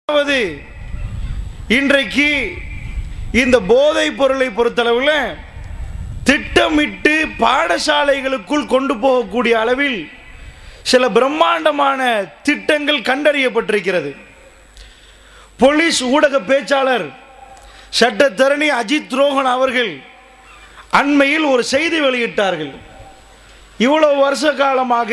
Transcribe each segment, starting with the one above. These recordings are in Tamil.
அதாவது இன்றைக்கு இந்த போதைப் பொருளை பொறுத்தளவில் திட்டமிட்டு பாடசாலைகளுக்குள் கொண்டு போகக்கூடிய அளவில் சில பிரம்மாண்டமான திட்டங்கள் கண்டறியப்பட்டிருக்கிறது போலீஸ் ஊடக பேச்சாளர் சட்டத்தரணி அஜித் ரோஹன் அவர்கள் அண்மையில் ஒரு செய்தி வெளியிட்டார்கள் இவ்வளவு வருஷ காலமாக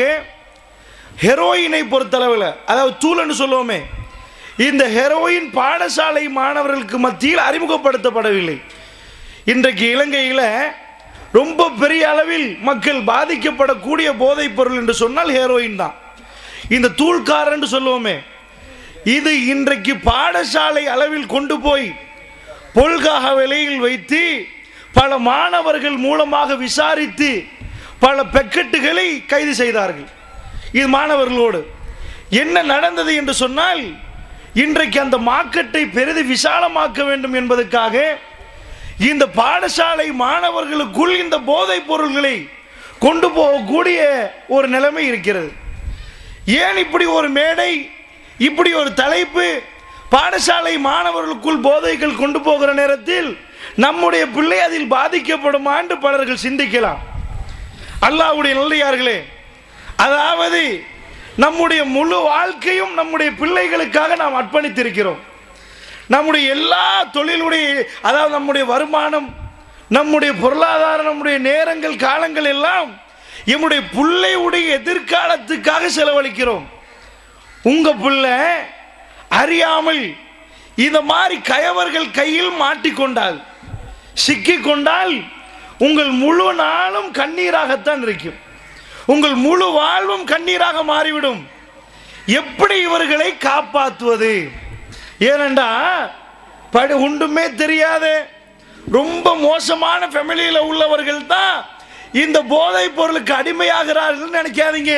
ஹெரோயினை பொறுத்தளவில் அதாவது தூளன்னு சொல்லுவோமே இந்த ஹெரோயின் பாடசாலை மாணவர்களுக்கு மத்தியில் அறிமுகப்படுத்தப்படவில்லை இன்றைக்கு இலங்கையில் ரொம்ப பெரிய அளவில் மக்கள் பாதிக்கப்படக்கூடிய போதைப் பொருள் என்று சொன்னால் ஹெரோயின் தான் இந்த தூள்காரன் என்று சொல்லுவோமே இது இன்றைக்கு பாடசாலை அளவில் கொண்டு போய் பொல்காக விலையில் வைத்து பல மாணவர்கள் மூலமாக விசாரித்து பல பெக்கெட்டுகளை கைது செய்தார்கள் இது மாணவர்களோடு என்ன நடந்தது என்று சொன்னால் இன்றைக்கு அந்த மார்க்கெட்டை பெரிது விசாலமாக்க வேண்டும் என்பதற்காக இந்த பாடசாலை மாணவர்களுக்குள் இந்த போதைப் பொருள்களை கொண்டு போகக்கூடிய ஒரு நிலைமை இருக்கிறது ஏன் இப்படி ஒரு மேடை இப்படி ஒரு தலைப்பு பாடசாலை மாணவர்களுக்குள் போதைகள் கொண்டு போகிற நேரத்தில் நம்முடைய பிள்ளை அதில் பாதிக்கப்படுமா என்று பலர்கள் சிந்திக்கலாம் அல்லாஹ்வுடைய நல்லையார்களே அதாவது நம்முடைய முழு வாழ்க்கையும் நம்முடைய பிள்ளைகளுக்காக நாம் அர்ப்பணித்திருக்கிறோம் நம்முடைய எல்லா தொழிலுடைய அதாவது நம்முடைய வருமானம் நம்முடைய பொருளாதாரம் நம்முடைய நேரங்கள் காலங்கள் எல்லாம் எம்முடைய பிள்ளையுடைய எதிர்காலத்துக்காக செலவழிக்கிறோம் உங்க பிள்ளை அறியாமல் இந்த மாதிரி கயவர்கள் கையில் மாட்டிக்கொண்டால் சிக்கிக்கொண்டால் உங்கள் முழு நாளும் கண்ணீராகத்தான் இருக்கும் உங்கள் முழு வாழ்வும் கண்ணீராக மாறிவிடும் எப்படி இவர்களை காப்பாற்றுவது ஏனென்றா படி ஒன்றுமே தெரியாத ரொம்ப மோசமான ஃபேமிலியில் உள்ளவர்கள் தான் இந்த போதைப் பொருளுக்கு அடிமையாகிறார்கள் நினைக்காதீங்க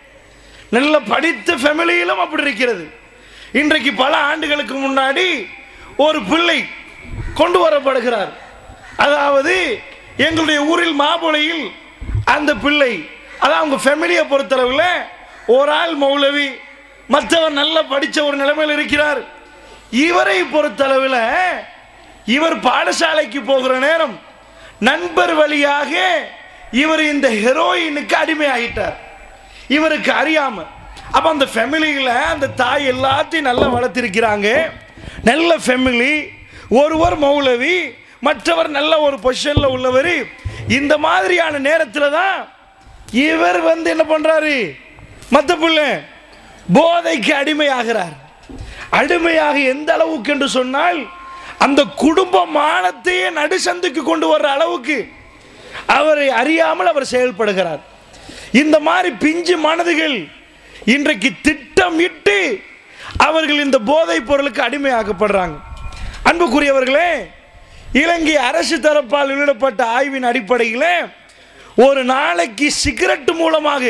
நல்ல படித்த ஃபேமிலியிலும் அப்படி இருக்கிறது இன்றைக்கு பல ஆண்டுகளுக்கு முன்னாடி ஒரு பிள்ளை கொண்டு வரப்படுகிறார் அதாவது எங்களுடைய ஊரில் மாபுளையில் அந்த பிள்ளை அதான் அவங்க ஃபேமிலியை பொறுத்தளவில் ஒரு ஆள் மௌலவி மற்றவர் நல்லா படித்த ஒரு நிலைமையில் இருக்கிறார் இவரை பொறுத்தளவில் இவர் பாடசாலைக்கு போகிற நேரம் நண்பர் வழியாக இவர் இந்த ஹெரோயினுக்கு அடிமையாகிட்டார் இவருக்கு அறியாம அப்ப அந்த ஃபேமிலியில் அந்த தாய் எல்லாத்தையும் நல்லா வளர்த்திருக்கிறாங்க நல்ல ஃபேமிலி ஒருவர் மௌலவி மற்றவர் நல்ல ஒரு பொசிஷன்ல உள்ளவர் இந்த மாதிரியான நேரத்தில் தான் இவர் வந்து என்ன பண்றாரு மற்ற பிள்ளை போதைக்கு அடிமையாகிறார் அடிமையாக எந்த அளவுக்கு என்று சொன்னால் அந்த குடும்ப மானத்தையே நடுசந்துக்கு கொண்டு வர்ற அளவுக்கு அவரை அறியாமல் அவர் செயல்படுகிறார் இந்த மாதிரி பிஞ்சு மனதுகள் இன்றைக்கு திட்டமிட்டு அவர்கள் இந்த போதைப் பொருளுக்கு அடிமையாக்கப்படுறாங்க அன்புக்குரியவர்களே இலங்கை அரசு தரப்பால் வெளியிடப்பட்ட ஆய்வின் அடிப்படையில் ஒரு நாளைக்கு சிகரெட் மூலமாக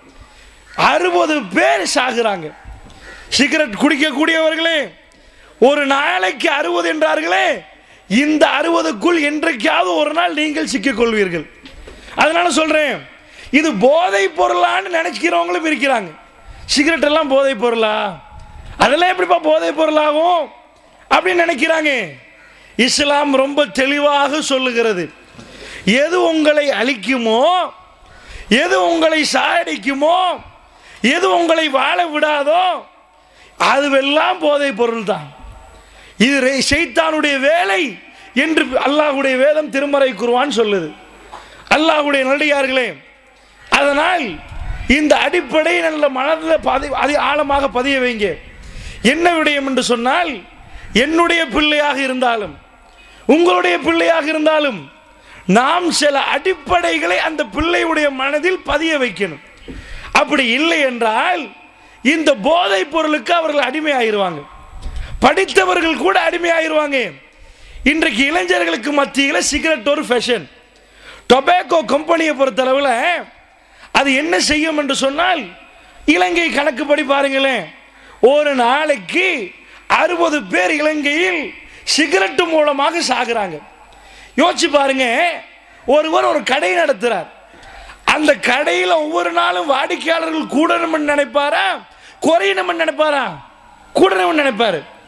அறுபது பேர் சாகுறாங்க சிகரெட் குடிக்கக்கூடியவர்களே ஒரு நாளைக்கு அறுபது என்றார்களே இந்த அறுபதுக்குள் என்றைக்காவது ஒரு நாள் நீங்கள் சிக்கிக் கொள்வீர்கள் அதனால சொல்றேன் இது போதை பொருளான்னு நினைக்கிறவங்களும் இருக்கிறாங்க சிகரெட் எல்லாம் போதை பொருளா அதெல்லாம் எப்படிப்பா போதை பொருளாகும் அப்படின்னு நினைக்கிறாங்க இஸ்லாம் ரொம்ப தெளிவாக சொல்லுகிறது எது உங்களை அழிக்குமோ எது உங்களை சாயடிக்குமோ எது உங்களை வாழ விடாதோ அதுவெல்லாம் போதை பொருள் தான் இது ரெ- ஷைத்தானுடைய வேலை என்று அல்லாஹ்வுடைய வேதம் திருமறை குருவான் சொல்லுது அல்லாஹ்வுடைய நல்லடியார்களே அதனால் இந்த அடிப்படை நல்ல மனதில் பதி அதி ஆழமாக பதிய வைங்க என்ன விடயம் என்று சொன்னால் என்னுடைய பிள்ளையாக இருந்தாலும் உங்களுடைய பிள்ளையாக இருந்தாலும் நாம் சில அடிப்படைகளை அந்த பிள்ளையுடைய மனதில் பதிய வைக்கணும் அப்படி இல்லை என்றால் இந்த போதைப் பொருளுக்கு அவர்கள் அடிமையாயிருவாங்க படித்தவர்கள் கூட அடிமையாயிருவாங்க இன்றைக்கு இளைஞர்களுக்கு மத்தியில் சிகரெட் ஒரு ஃபேஷன் டொபேக்கோ கம்பெனியை பொறுத்தளவில் அது என்ன செய்யும் என்று சொன்னால் இலங்கை கணக்குப்படி பாருங்களேன் ஒரு நாளைக்கு அறுபது பேர் இலங்கையில் சிகரெட் மூலமாக சாகுறாங்க யோசிச்சு பாருங்க ஒருவர் ஒரு கடை நடத்துறார் அந்த கடையில் ஒவ்வொரு நாளும் வாடிக்கையாளர்கள் கூடணும்னு நினைப்பாரா குறையணும்னு நினைப்பாரா கூடணும்னு நினைப்பாரு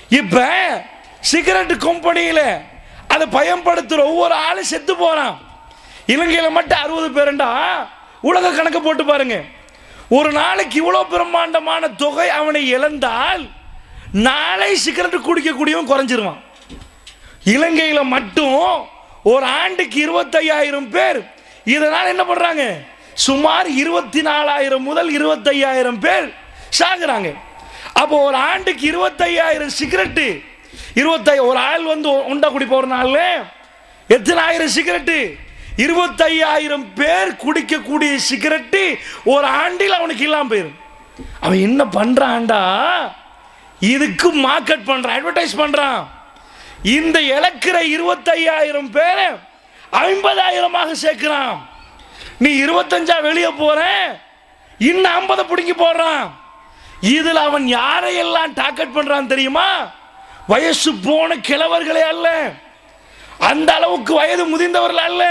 இப்ப சிகரெட் கம்பெனியில அதை பயன்படுத்துற ஒவ்வொரு ஆளும் செத்து போறான் இலங்கையில மட்டும் அறுபது பேருண்டா உலக கணக்கு போட்டு பாருங்க ஒரு நாளைக்கு இவ்வளவு பிரம்மாண்டமான தொகை அவனை இழந்தால் நாளை சிகரெட் குடிக்கக்கூடியவன் குறைஞ்சிருவான் இலங்கையில மட்டும் ஒரு ஆண்டுக்கு இருபத்தையாயிரம் பேர் இதனால் என்ன பண்றாங்க சுமார் இருபத்தி நாலாயிரம் முதல் இருபத்தையாயிரம் பேர் சாகுறாங்க அப்போ ஒரு ஆண்டுக்கு இருபத்தையாயிரம் சிகரெட்டு இருபத்தை ஒரு ஆள் வந்து உண்டா குடி போற நாள்ல எத்தனை ஆயிரம் சிகரெட்டு இருபத்தையாயிரம் பேர் குடிக்கக்கூடிய சிகரெட்டு ஒரு ஆண்டில் அவனுக்கு இல்லாம போயிரும் அவன் என்ன பண்றான்டா இதுக்கு மார்க்கெட் பண்றான் அட்வர்டைஸ் பண்றான் இந்த இழக்கிற இருபத்தையாயிரம் பேரை ஐம்பதாயிரமாக சேர்க்கிறான் நீ இருபத்தஞ்சா வெளியே போற இன்னும் ஐம்பதை பிடிங்கி போடுறான் இதுல அவன் யாரையெல்லாம் டார்கெட் பண்றான் தெரியுமா வயசு போன கிழவர்களே அல்ல அந்த அளவுக்கு வயது முதிர்ந்தவர்கள் அல்ல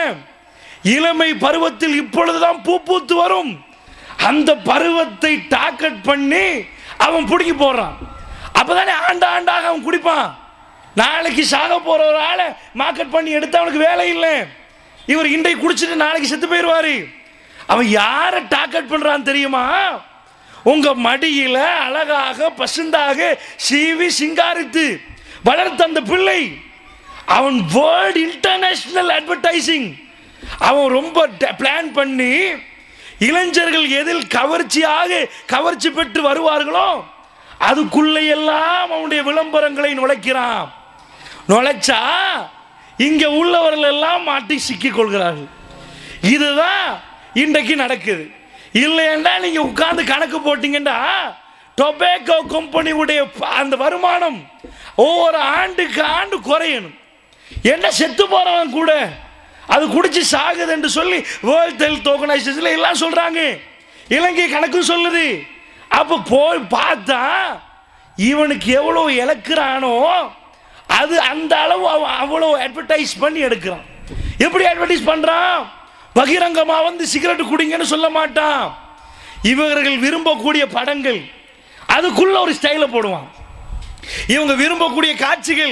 இளமை பருவத்தில் இப்பொழுதுதான் பூ பூத்து வரும் அந்த பருவத்தை டார்கெட் பண்ணி அவன் பிடிக்கி போடுறான் அப்பதானே ஆண்டு ஆண்டாக அவன் குடிப்பான் நாளைக்கு சாக போற ஒரு ஆளை மார்க்கெட் பண்ணி எடுத்து அவனுக்கு வேலை இல்லை இவர் இன்றைக்கு குடிச்சிட்டு நாளைக்கு செத்து போயிடுவாரு அவன் யாரை டார்கெட் பண்றான் தெரியுமா உங்க மடியில அழகாக பசுந்தாக சீவி சிங்காரித்து வளர்த்த அந்த பிள்ளை அவன் வேர்ல்ட் இன்டர்நேஷனல் அட்வர்டைசிங் அவன் ரொம்ப பிளான் பண்ணி இளைஞர்கள் எதில் கவர்ச்சியாக கவர்ச்சி பெற்று வருவார்களோ அதுக்குள்ளே எல்லாம் அவனுடைய விளம்பரங்களை நுழைக்கிறான் நுழைச்சா இங்க உள்ளவர்கள் எல்லாம் மாட்டி சிக்கிக் கொள்கிறார்கள் இதுதான் இன்றைக்கு நடக்குது இல்லைன்னா நீங்க உட்கார்ந்து கணக்கு போட்டீங்கன்னா டொபேக்கோ கம்பெனியுடைய அந்த வருமானம் ஒவ்வொரு ஆண்டுக்கு ஆண்டு குறையணும் என்ன செத்து போறவன் கூட அது குடிச்சு சாகுது என்று சொல்லி வேர்ல்ட் ஹெல்த் ஆர்கனைசேஷன்ல எல்லாம் சொல்றாங்க இலங்கை கணக்கு சொல்லுது அப்ப போய் பார்த்தா இவனுக்கு எவ்வளவு இழக்கிறானோ அது அந்த அளவு அவன் அவ்வளவு அட்வர்டைஸ் பண்ணி எடுக்கிறான் எப்படி அட்வர்டைஸ் பண்றான் பகிரங்கமா வந்து சிகரெட் குடிங்கன்னு சொல்ல மாட்டான் இவர்கள் விரும்பக்கூடிய படங்கள் அதுக்குள்ள ஒரு ஸ்டைல போடுவான் இவங்க விரும்பக்கூடிய காட்சிகள்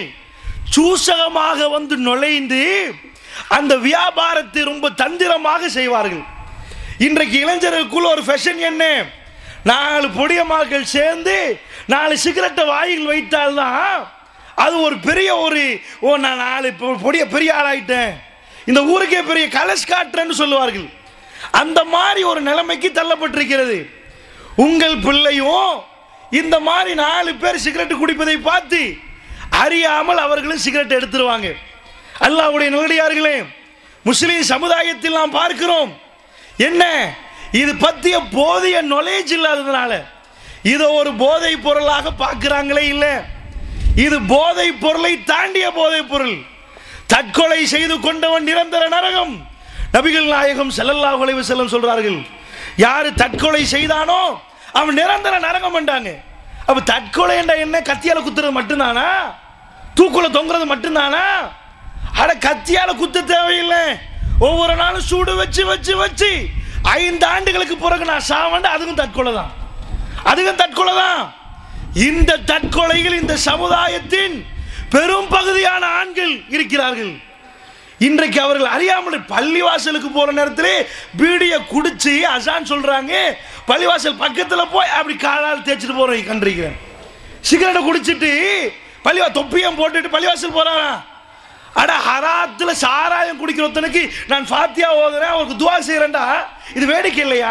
சூசகமாக வந்து நுழைந்து அந்த வியாபாரத்தை ரொம்ப தந்திரமாக செய்வார்கள் இன்றைக்கு இளைஞர்களுக்குள்ள ஒரு ஃபேஷன் என்ன நாலு பொடியமாக்கள் சேர்ந்து நாலு சிகரெட்டை வாயில் வைத்தால்தான் அது ஒரு பெரிய ஒரு ஓ நான் நாலு பொ- பொடிய பெரிய ஆளாயிட்டேன் இந்த ஊருக்கே பெரிய கலஸ் காட்டுறேன்னு சொல்லுவார்கள் அந்த மாதிரி ஒரு நிலைமைக்கு தள்ளப்பட்டிருக்கிறது உங்கள் பிள்ளையும் இந்த மாதிரி நாலு பேர் சிகரெட் குடிப்பதை பார்த்து அறியாமல் அவர்களும் சிகரெட் எடுத்துருவாங்க அல்லாஹ்வுடைய நல்லடியார்களே முஸ்லிம் சமுதாயத்தில் நாம் பார்க்கிறோம் என்ன இது பத்திய போதிய நாலேஜ் இல்லாததுனால இதை ஒரு போதை பொருளாக பார்க்கிறாங்களே இல்லை இது போதை பொருளை தாண்டிய போதை பொருள் தற்கொலை செய்து கொண்டவன் நிரந்தர நரகம் நபிகள் நாயகம் ஸல்லல்லாஹு அலைஹி வஸல்லம் சொல்றார்கள் யாரு தற்கொலை செய்தானோ அவன் நிரந்தர நரகம் என்றாங்க அப்ப தற்கொலை என்ற என்ன கத்தியால குத்துறது மட்டும்தானா தூக்குல தொங்குறது மட்டும்தானா அட கத்தியால குத்த தேவையில்லை ஒவ்வொரு நாளும் சூடு வச்சு வச்சு வச்சு ஐந்து ஆண்டுகளுக்கு பிறகு நான் சாவண்ட அதுவும் தற்கொலை தான் அதுவும் தற்கொலை தான் இந்த தற்கொலைகள் இந்த சமுதாயத்தின் பெரும் பகுதியான ஆண்கள் இருக்கிறார்கள் இன்றைக்கு அவர்கள் அறியாமல் பள்ளிவாசலுக்கு போற நேரத்திலே பீடிய குடிச்சு அசான் சொல்றாங்க பள்ளிவாசல் பக்கத்துல போய் அப்படி காலால் தேய்ச்சிட்டு போறேன் கண்டிருக்கிறேன் சிகரெட்டை குடிச்சிட்டு பள்ளிவா தொப்பியம் போட்டுட்டு பள்ளிவாசல் போறானா அட ஹராத்துல சாராயம் குடிக்கிறவனுக்கு நான் ஃபாத்தியா ஓதுறேன் அவருக்கு துவா செய்யறேன்டா இது வேடிக்கை இல்லையா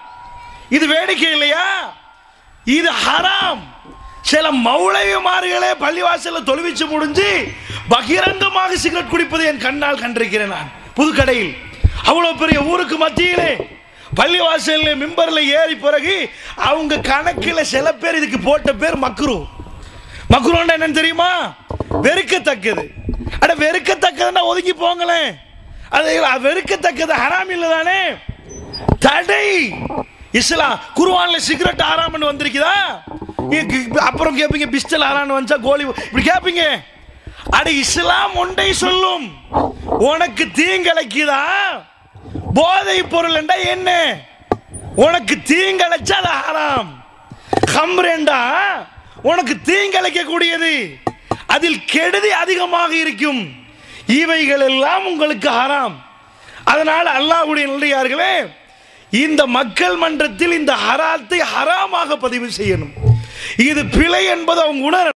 இது வேடிக்கை இல்லையா இது ஹராம் சில மௌளவிமார்களே பள்ளிவாசல்ல தொழுவிச்சு முடிஞ்சு பகிரங்கமாக சிகரெட் குடிப்பதை என் கண்ணால் கண்டிருக்கிறேன் நான் புதுக்கடையில் அவ்வளவு பெரிய ஊருக்கு மத்தியிலே பள்ளிவாசல்ல மிம்பர்ல ஏறி பிறகு அவங்க கணக்கில் சில பேர் இதுக்கு போட்ட பேர் மக்ரு மக்ருன்னா என்னன்னு தெரியுமா வெறுக்கத்தக்கது அட வெறுக்கத்தக்கதுன்னா ஒதுங்கி போங்களேன் அது வெறுக்கத்தக்கது ஹராம் இல்லை தானே தடை இஸ்லாம் குர்ஆன்ல சிகரெட் ஆறாமன்னு வந்திருக்குதா இ- அப்புறம் கேட்பீங்க பிஸ்டல் ஆறான்னு வந்துச்சா கோலி இப்படி கேட்பீங்க அட இஸ்லாம் ஒன்றை சொல்லும் உனக்கு தீங்கிழைக்குதா போதை பொருள் என்றா என்ன உனக்கு தீங்கிழைச்சா அது ஹராம் கம்ரேண்டா உனக்கு தீங்கிழைக்க கூடியது அதில் கெடுதி அதிகமாக இருக்கும் இவைகள் எல்லாம் உங்களுக்கு ஹராம் அதனால் அல்லாஹ்வுடைய நல்லடியார்களே இந்த மக்கள் மன்றத்தில் இந்த ஹராத்தை ஹராமாக பதிவு செய்யணும் இது பிழை என்பது அவங்க உணர